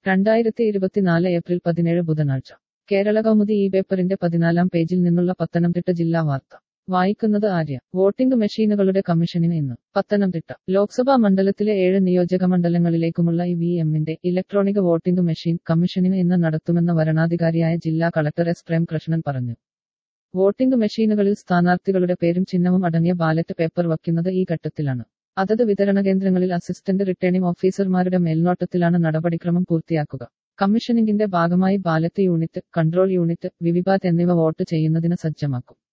രണ്ടായിരത്തി ഇരുപത്തിനാല് ഏപ്രിൽ പതിനേഴ് ബുധനാഴ്ച കേരള കൗമുദി ഈ പേപ്പറിന്റെ പതിനാലാം പേജിൽ നിന്നുള്ള പത്തനംതിട്ട ജില്ലാ വാർത്ത വായിക്കുന്നത് ആര്യ വോട്ടിംഗ് മെഷീനുകളുടെ കമ്മീഷനിന് ഇന്ന് പത്തനംതിട്ട ലോക്സഭാ മണ്ഡലത്തിലെ ഏഴ് നിയോജക മണ്ഡലങ്ങളിലേക്കുമുള്ള ഇ വി എമ്മിന്റെ ഇലക്ട്രോണിക് വോട്ടിംഗ് മെഷീൻ കമ്മീഷനിന് ഇന്ന് നടത്തുമെന്ന് വരണാധികാരിയായ ജില്ലാ കളക്ടർ എസ് പ്രേംകൃഷ്ണൻ പറഞ്ഞു വോട്ടിംഗ് മെഷീനുകളിൽ സ്ഥാനാർത്ഥികളുടെ പേരും ചിഹ്നവും അടങ്ങിയ ബാലറ്റ് പേപ്പർ വയ്ക്കുന്നത് ഈ ഘട്ടത്തിലാണ് അതത് വിതരണ കേന്ദ്രങ്ങളിൽ അസിസ്റ്റന്റ് റിട്ടേണിംഗ് ഓഫീസർമാരുടെ മേൽനോട്ടത്തിലാണ് നടപടിക്രമം പൂർത്തിയാക്കുക കമ്മീഷനിംഗിന്റെ ഭാഗമായി ballot unit control unit VVPAT vote വോട്ട് ചെയ്യുന്നതിന് സജ്ജമാക്കും